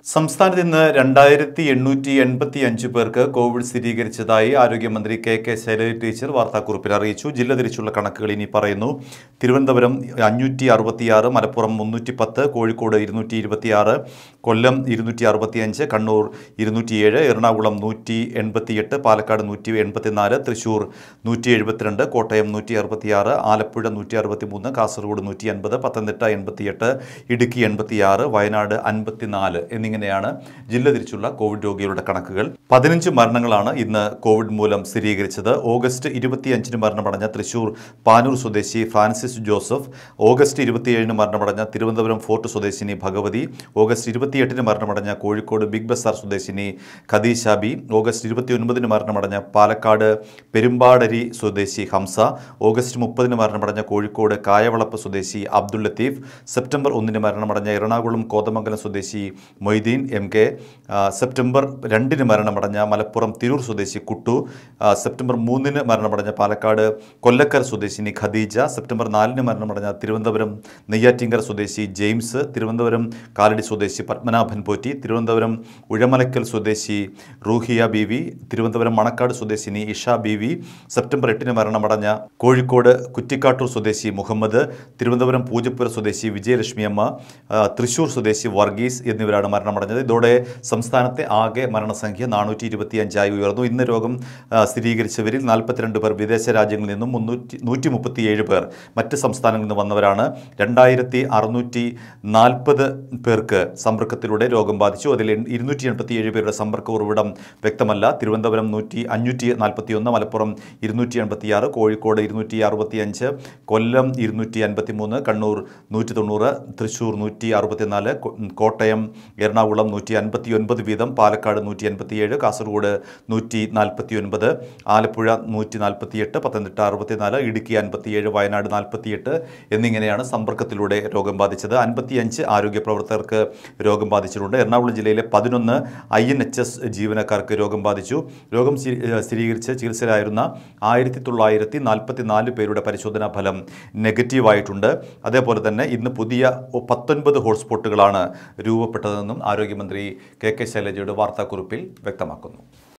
സംസ്ഥാനത്ത് ഇന്ന് രണ്ടായിരത്തി എണ്ണൂറ്റി എൺപത്തി അഞ്ച് പേർക്ക് കോവിഡ് സ്ഥിരീകരിച്ചതായി ആരോഗ്യമന്ത്രി കെ കെ ശൈലജ ടീച്ചർ വാർത്താക്കുറിപ്പിൽ അറിയിച്ചു ജില്ല തിരിച്ചുള്ള കണക്കുകൾ ഇനി പറയുന്നു തിരുവനന്തപുരം അഞ്ഞൂറ്റി അറുപത്തിയാറ് മലപ്പുറം മുന്നൂറ്റി പത്ത് കോഴിക്കോട് ഇരുന്നൂറ്റി ഇരുപത്തിയാറ് കൊല്ലം ഇരുന്നൂറ്റി അറുപത്തിയഞ്ച് കണ്ണൂർ ഇരുന്നൂറ്റിയേഴ് എറണാകുളം നൂറ്റി എൺപത്തിയെട്ട് പാലക്കാട് നൂറ്റി എൺപത്തിനാല് തൃശൂർ നൂറ്റി എഴുപത്തിരണ്ട് കോട്ടയം നൂറ്റി അറുപത്തിയാറ് ആലപ്പുഴ നൂറ്റി അറുപത്തി മൂന്ന് കാസർഗോഡ് നൂറ്റി അൻപത് പത്തനംതിട്ട എൺപത്തിയെട്ട് ഇടുക്കി എൺപത്തിയാറ് വയനാട് അൻപത്തിനാല് എന്നിങ്ങനെയാണ് ജില്ല തിരിച്ചുള്ള കോവിഡ് രോഗികളുടെ കണക്കുകൾ പതിനഞ്ച് മരണങ്ങളാണ് ഇന്ന് കോവിഡ് മൂലം സ്ഥിരീകരിച്ചത് ഓഗസ്റ്റ് ഇരുപത്തിയഞ്ചിന് മരണമടഞ്ഞ തൃശൂർ പാനൂർ സ്വദേശി ഫ്രാൻസിസ് ജോസഫ് ഓഗസ്റ്റ് ഇരുപത്തിയേഴിന് മരണമടഞ്ഞ തിരുവനന്തപുരം ഫോർട്ട് സ്വദേശിനി ഭഗവതി ഓഗസ്റ്റ് ഇരുപത്തിയെട്ടിന് മരണമടഞ്ഞ കോഴിക്കോട് ബിഗ് ബസാർ സ്വദേശിനി ഖദീഷ ബി ഓഗസ്റ്റ് ഇരുപത്തിയൊൻപതിന് മരണമടഞ്ഞ പാലക്കാട് പെരുമ്പാടരി സ്വദേശി ഹംസ ഓഗസ്റ്റ് മുപ്പതിന് മരണമടഞ്ഞ കോഴിക്കോട് കായവളപ്പ് സ്വദേശി അബ്ദുൾ ലത്തീഫ് സെപ്റ്റംബർ ഒന്നിന് മരണമടഞ്ഞ എറണാകുളം കോതമംഗലം സ്വദേശി മൊയ്തീൻ എം കെ ആ, സെപ്റ്റംബർ രണ്ടിന് മരണമടഞ്ഞ മലപ്പുറം തിരൂർ സ്വദേശി കുട്ടു ആ, സെപ്റ്റംബർ മൂന്നിന് മരണമടഞ്ഞ പാലക്കാട് കൊല്ലക്കര സ്വദേശിനി ഖദീജ സെപ്റ്റംബർ നാലിന് മരണമടഞ്ഞ തിരുവനന്തപുരം നെയ്യാറ്റിങ്കര സ്വദേശി ജെയിംസ് തിരുവനന്തപുരം കാലടി സ്വദേശി പത്മനാഭൻ പോറ്റി തിരുവനന്തപുരം ഉഴമലക്കൽ സ്വദേശി റൂഹിയ ബി വി തിരുവനന്തപുരം മണക്കാട് സ്വദേശിനി ഇഷ ബി വി സെപ്റ്റംബർ എട്ടിന് മരണമടഞ്ഞ കോഴിക്കോട് കുറ്റിക്കാട്ടൂർ സ്വദേശി മുഹമ്മദ് തിരുവനന്തപുരം പൂജപ്പുര സ്വദേശി വിജയലക്ഷ്മി അമ്മ ആ, തൃശൂർ സ്വദേശി വർഗീസ് എന്നിവരാണ് മരണമടഞ്ഞത് ഇതോടെ സംസ്ഥാനത്തെ ആകെ മരണസംഖ്യ നാനൂറ്റി ഇരുപത്തിയഞ്ചായി ഉയർന്നു ഇന്ന് രോഗം ആ, സ്ഥിരീകരിച്ചവരിൽ നാൽപ്പത്തിരണ്ട് പേർ വിദേശ രാജ്യങ്ങളിൽ നിന്നും മുന്നൂറ്റി നൂറ്റി മുപ്പത്തിയേഴ് പേർ മറ്റ് സംസ്ഥാനങ്ങളിൽ നിന്ന് വന്നവരാണ് രണ്ടായിരത്തി അറുന്നൂറ്റി നാൽപ്പത് പേർക്ക് സമ്പർക്കത്തിലൂടെ രോഗം ബാധിച്ചു അതിൽ ഇരുന്നൂറ്റി എൺപത്തിയേഴ് പേരുടെ സമ്പർക്ക ഉറവിടം വ്യക്തമല്ല തിരുവനന്തപുരം നൂറ്റി അഞ്ഞൂറ്റി നാൽപ്പത്തിയൊന്ന് മലപ്പുറം ഇരുന്നൂറ്റി എൺപത്തിയാറ് കോഴിക്കോട് ഇരുന്നൂറ്റി അറുപത്തിയഞ്ച് കൊല്ലം ഇരുന്നൂറ്റി അൻപത്തി മൂന്ന് കണ്ണൂർ നൂറ്റി തൊണ്ണൂറ് തൃശ്ശൂർ നൂറ്റി അറുപത്തിനാല് കോ- കോട്ടയം എറണാകുളം നൂറ്റി അൻപത്തി ഒൻപത് വീതം പാലക്കാട് നൂറ്റി അൻപത്തിയേഴ് കാസർഗോഡ് നൂറ്റി നാൽപ്പത്തി ഒൻപത് ആലപ്പുഴ നൂറ്റി നാൽപ്പത്തിയെട്ട് പത്തനംതിട്ട അറുപത്തിനാല് ഇടുക്കി അൻപത്തിയേഴ് വയനാട് നാൽപ്പത്തിയെട്ട് എന്നിങ്ങനെയാണ് സമ്പർക്കത്തിലൂടെ രോഗം ബാധിച്ചത് അൻപത്തിയഞ്ച് ആരോഗ്യ പ്രവർത്തകർക്ക് രോഗം ബാധിച്ചിട്ടുണ്ട് എറണാകുളം ജില്ലയിലെ പതിനൊന്ന് ഐ എൻ എച്ച് എസ് ജീവനക്കാർക്ക് രോഗം ബാധിച്ചു രോഗം സ്ഥി- ഏഹ് സ്ഥിരീകരിച്ച് ചികിത്സയിലായിരുന്ന ആയിരത്തി തൊള്ളായിരത്തി നാൽപ്പത്തി നാല് പേരുടെ പരിശോധനാ ഫലം നെഗറ്റീവായിട്ടുണ്ട് അതേപോലെ തന്നെ ഇന്ന് പുതിയ പത്തൊൻപത് ഹോട്ട്സ്പോട്ടുകളാണ് രൂപപ്പെട്ടതെന്നും ആരോഗ്യമന്ത്രി കെ കെ ശൈലജയുടെ വാർത്താക്കുറിപ്പിൽ വ്യക്തമാക്കുന്നു